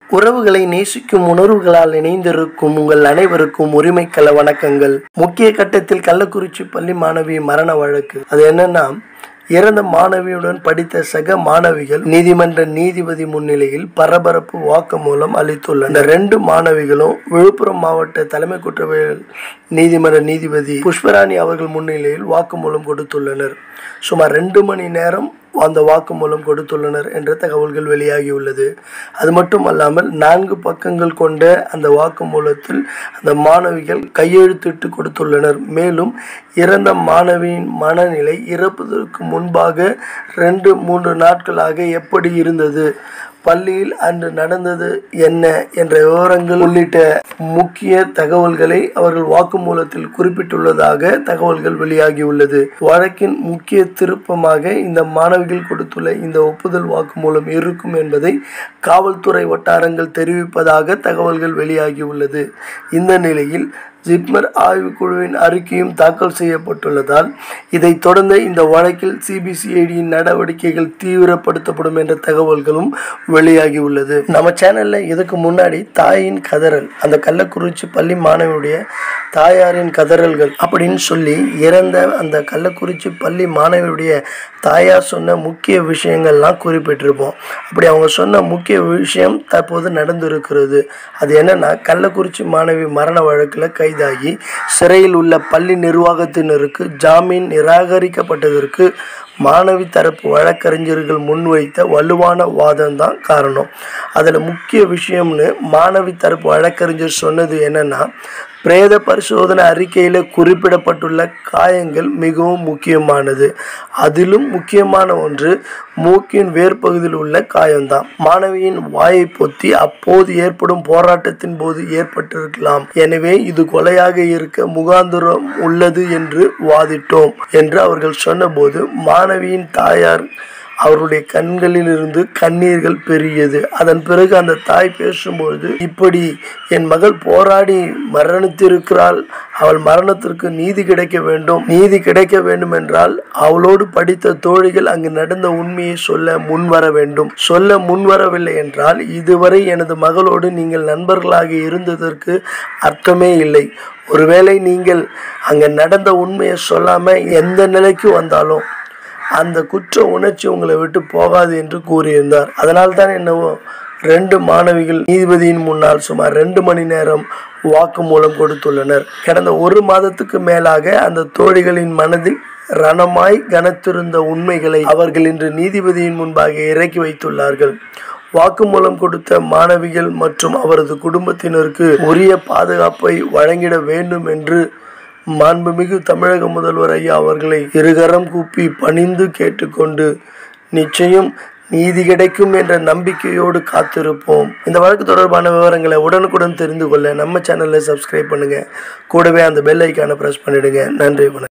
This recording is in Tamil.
உறவுகளை நேசிக்கும் உணர்வுகளால் இணைந்திருக்கும் உங்கள் அனைவருக்கும் உரிமைக்கல வணக்கங்கள் முக்கிய கட்டத்தில் கள்ளக்குறிச்சி பள்ளி மாணவி மரண வழக்கு அது என்னன்னா இறந்த மாணவியுடன் படித்த சக மாணவிகள் நீதிமன்ற நீதிபதி முன்னிலையில் பரபரப்பு வாக்குமூலம் அளித்துள்ளனர் இந்த ரெண்டு மாணவிகளும் விழுப்புரம் மாவட்ட தலைமை குற்றவியல் நீதிமன்ற நீதிபதி புஷ்பராணி அவர்கள் முன்னிலையில் வாக்குமூலம் கொடுத்துள்ளனர் சுமார் ரெண்டு மணி நேரம் அந்த வாக்குமூலம் கொடுத்துள்ளனர் என்ற தகவல்கள் வெளியாகியுள்ளது அது மட்டும் அல்லாமல் நான்கு பக்கங்கள் கொண்ட அந்த வாக்குமூலத்தில் அந்த மாணவிகள் கையெழுத்திட்டு கொடுத்துள்ளனர் மேலும் இறந்த மாணவியின் மனநிலை இறப்பதற்கு முன்பாக ரெண்டு மூன்று நாட்களாக எப்படி இருந்தது பள்ளியில் அன்று நடந்தது என்ன என்ற விவரங்கள் உள்ளிட்ட முக்கிய தகவல்களை அவர்கள் வாக்குமூலத்தில் குறிப்பிட்டுள்ளதாக தகவல்கள் வெளியாகியுள்ளது வழக்கின் முக்கிய திருப்பமாக இந்த மாணவிகள் கொடுத்துள்ள இந்த ஒப்புதல் வாக்குமூலம் இருக்கும் என்பதை காவல்துறை வட்டாரங்கள் தெரிவிப்பதாக தகவல்கள் வெளியாகியுள்ளது இந்த நிலையில் ஜிப்மர் ஆய்வுக்குழுவின் அறிக்கையும் தாக்கல் செய்யப்பட்டுள்ளதால் இதைத் தொடர்ந்து இந்த வழக்கில் சிபிசிஐடியின் நடவடிக்கைகள் தீவிரப்படுத்தப்படும் என்ற தகவல்களும் வெளியாகியுள்ளது நம்ம சேனல்ல இதுக்கு முன்னாடி தாயின் கதறல் அந்த கள்ளக்குறிச்சி பள்ளி மாணவியுடைய தாயாரின் கதறல்கள் அப்படின்னு சொல்லி இறந்த அந்த கள்ளக்குறிச்சி பள்ளி மாணவியுடைய தாயார் சொன்ன முக்கிய விஷயங்கள்லாம் குறிப்பிட்டிருப்போம் அப்படி அவங்க சொன்ன முக்கிய விஷயம் தற்போது நடந்திருக்கிறது அது என்னன்னா கள்ளக்குறிச்சி மாணவி மரண வழக்கில் கைதாகி சிறையில் உள்ள பள்ளி நிர்வாகத்தினருக்கு ஜாமீன் நிராகரிக்கப்பட்டதற்கு மாணவி தரப்பு வழக்கறிஞர்கள் முன்வைத்த வலுவான வாதம் தான் காரணம் அதில் முக்கிய விஷயம்னு மாணவி தரப்பு வழக்கறிஞர் சொன்னது என்னன்னா பிரேத பரிசோதனை அறிக்கையில் குறிப்பிடப்பட்டுள்ள காயங்கள் மிகவும் முக்கியமானது அதிலும் முக்கியமான ஒன்று மூக்கின் வேர்ப்பகுதியில் உள்ள காயம்தான் மாணவியின் வாயை பொத்தி அப்போது ஏற்படும் போராட்டத்தின் போது ஏற்பட்டிருக்கலாம் எனவே இது கொலையாக இருக்க முகாந்திரம் உள்ளது என்று வாதிட்டோம் என்று அவர்கள் சொன்னபோது மாணவியின் தாயார் அவருடைய கண்களில் இருந்து கண்ணீர்கள் பெரியது அதன் பிறகு அந்த தாய் பேசும்பொழுது இப்படி என் மகள் போராடி மரணித்திருக்கிறாள் அவள் மரணத்திற்கு நீதி கிடைக்க வேண்டும் நீதி கிடைக்க வேண்டும் என்றால் அவளோடு படித்த தோழிகள் அங்கு நடந்த உண்மையை சொல்ல முன்வர வேண்டும் சொல்ல முன்வரவில்லை என்றால் இதுவரை எனது மகளோடு நீங்கள் நண்பர்களாக இருந்ததற்கு அர்த்தமே இல்லை ஒருவேளை நீங்கள் அங்கே நடந்த உண்மையை சொல்லாம எந்த நிலைக்கு வந்தாலும் அந்த குற்ற உணர்ச்சி உங்களை விட்டு போகாது என்று கூறியிருந்தார் அதனால் தான் என்னவோ ரெண்டு மாணவிகள் நீதிபதியின் முன்னால் சுமார் ரெண்டு மணி நேரம் வாக்குமூலம் கொடுத்துள்ளனர் கடந்த ஒரு மாதத்துக்கு மேலாக அந்த தோழிகளின் மனதில் ரணமாய் கனத்திருந்த உண்மைகளை அவர்கள் இன்று நீதிபதியின் முன்பாக இறக்கி வைத்துள்ளார்கள் வாக்குமூலம் கொடுத்த மாணவிகள் மற்றும் அவரது குடும்பத்தினருக்கு உரிய பாதுகாப்பை வழங்கிட வேண்டும் என்று மாண்புமிகு தமிழக முதல்வர் ஐயா அவர்களை இருகரம் கூப்பி பணிந்து கேட்டுக்கொண்டு நிச்சயம் நீதி கிடைக்கும் என்ற நம்பிக்கையோடு காத்திருப்போம் இந்த வழக்கு தொடர்பான விவரங்களை உடனுக்குடன் தெரிந்து கொள்ள நம்ம சேனலை சப்ஸ்கிரைப் பண்ணுங்க கூடவே அந்த பெல் ஐக்கானை ப்ரெஸ் பண்ணிடுங்க நன்றி வணக்கம்